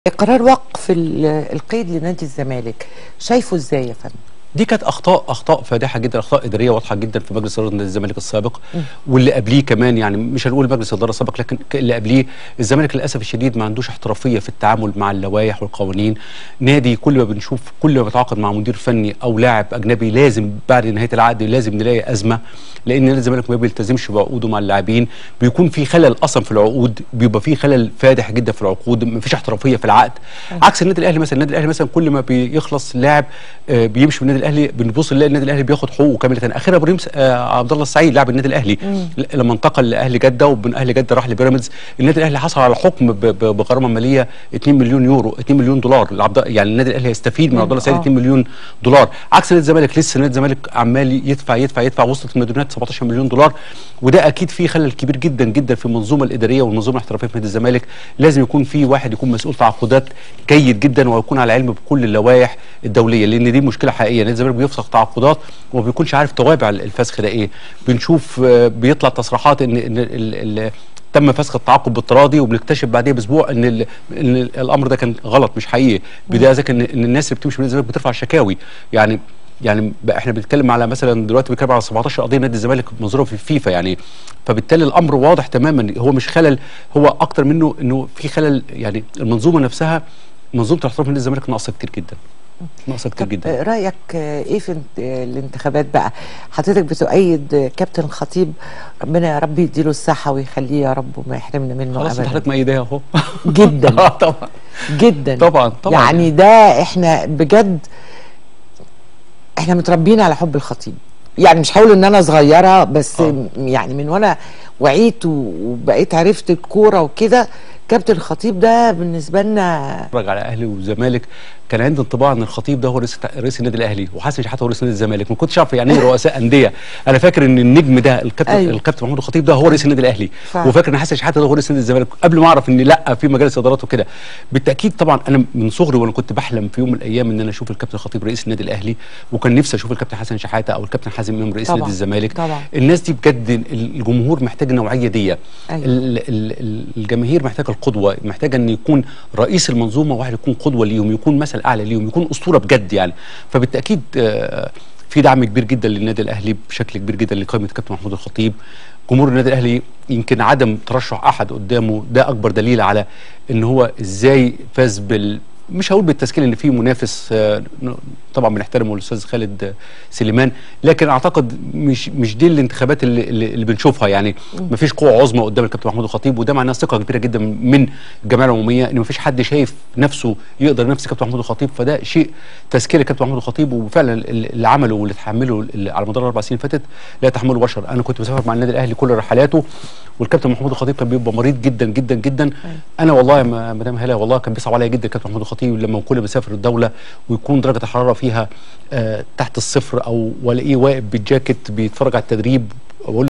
قرار وقف ال- القيد لنادي الزمالك شايفه ازاي يا فندم؟ دي كانت اخطاء اخطاء فادحه جدا اخطاء اداريه واضحه جدا في مجلس اداره نادي الزمالك السابق واللي قبليه كمان يعني مش هنقول مجلس الاداره السابق لكن ك- اللي قبليه الزمالك للاسف الشديد ما عندوش احترافيه في التعامل مع اللوائح والقوانين نادي كل ما بنشوف كل ما بيتعاقد مع مدير فني او لاعب اجنبي لازم بعد نهايه العقد لازم نلاقي ازمه لان نادي الزمالك ما بيلتزمش بعقوده مع اللاعبين بيكون في خلل اصلا في العقود بيبقى في خلل فادح جدا في العقود ما فيش احترافيه في العقد عكس النادي الاهلي مثلا النادي الاهلي مثلا كل ما بيخلص لاعب آه، بيمشي من النادي الاهلي بنبص نلاقي النادي الاهلي بياخد حقوقه كامله اخرها ابراهيم س- آه، عبد الله السعيد لاعب النادي الاهلي ل- لما انتقل لاهلي جده ومن اهلي جده راح لبيراميدز النادي الاهلي حصل على حكم ب- ب- بغرامه ماليه 2 مليون يورو 2 مليون دولار لعبد يعني النادي الاهلي هيستفيد من عبد الله السعيد آه. 2 مليون دولار عكس نادي الزمالك لسه نادي الزمالك عمال يدفع يدفع يدفع وصلت المديونات 17 مليون دولار وده اكيد فيه خلل كبير جدا جدا في المنظومه الاداريه والمنظومه الاحترافيه في نادي الزمالك لازم يكون في واحد يكون مسؤول تعاقدات جيد جدا ويكون على علم بكل اللوائح الدوليه لان دي مشكله حقيقيه نادي الزمالك بيفسخ تعاقدات وما بيكونش عارف توابع الفسخ ده ايه بنشوف آه، بيطلع تصريحات ان ان ال- ال- تم فسخ التعاقد بالتراضي وبنكتشف بعديها باسبوع ان, ال... ان ال- الامر ده كان غلط مش حقيقي بدايه ذلك ان ان الناس اللي بتمشي من نادي الزمالك بترفع شكاوي يعني يعني بقى احنا بنتكلم على مثلا دلوقتي بنتكلم على 17 قضيه نادي الزمالك منظوره في الفيفا يعني فبالتالي الامر واضح تماما هو مش خلل هو اكتر منه انه في خلل يعني المنظومه نفسها منظومه الاحتراف نادي الزمالك ناقصه كتير جدا ناقصه كتير طب جدا آه، رايك آه، ايه في انت- آه، الانتخابات بقى؟ حضرتك بتؤيد آه، كابتن خطيب ربنا يا رب يديله الصحه ويخليه يا رب وما يحرمنا منه خلاص انت ابدا حضرتك مأيداها اهو جدا آه، طبعا جدا طبعا طبعا يعني ده احنا بجد احنا متربيين على حب الخطيب يعني مش هقول ان انا صغيره بس آه. يعني من وانا وعيت و- وبقيت عرفت الكوره وكده كابتن الخطيب ده بالنسبه لنا اتفرج على اهلي وزمالك كان عندي انطباع ان الخطيب ده هو رئيس رئيس النادي الاهلي وحسن شحاته هو رئيس نادي الزمالك ما كنتش عارف يعني ايه رؤساء انديه انا فاكر ان النجم ده الكابتن أيوة. أيوه. الكابتن محمود الخطيب ده هو رئيس النادي الاهلي فعلا. وفاكر ان حسن شحاته ده هو رئيس نادي الزمالك قبل ما اعرف ان لا في مجالس ادارات وكده بالتاكيد طبعا انا من صغري وانا كنت بحلم في يوم من الايام ان انا اشوف الكابتن الخطيب رئيس النادي الاهلي وكان نفسي اشوف الكابتن حسن شحاته او الكابتن حازم امام رئيس طبعاً. نادي الزمالك طبعاً. الناس دي بجد الجمهور محتاج النوعيه دي أيوة. ال- ال- ال- الجماهير محتاجه القدوه محتاجه ان يكون رئيس المنظومه واحد يكون قدوه ليهم يكون مثل اعلى ليهم يكون اسطوره بجد يعني فبالتاكيد آه، في دعم كبير جدا للنادي الاهلي بشكل كبير جدا لقائمه كابتن محمود الخطيب جمهور النادي الاهلي يمكن عدم ترشح احد قدامه ده اكبر دليل على ان هو ازاي فاز بال مش هقول بالتشكيل ان في منافس آه، ن- طبعا بنحترمه الاستاذ خالد آه، سليمان لكن اعتقد مش مش دي الانتخابات اللي, اللي اللي بنشوفها يعني ما فيش قوه عظمى قدام الكابتن محمود الخطيب وده معناه ثقه كبيره جدا من الجمعيه العموميه ان ما فيش حد شايف نفسه يقدر ينافس كابتن محمود الخطيب فده شيء تذكير الكابتن محمود الخطيب وفعلا ال- اللي عمله واللي تحمله ال- على مدار الاربع سنين اللي فاتت لا تحمله بشر انا كنت بسافر مع النادي الاهلي كل رحلاته والكابتن محمود الخطيب كان بيبقى مريض جدا جدا جدا انا والله يا م- مدام هلا والله كان بيصعب عليا جدا الكابتن محمود الخطيب لما كل ما بسافر الدوله ويكون درجه الحراره فيها آه تحت الصفر او والاقيه واقف بالجاكيت بيتفرج على التدريب اقول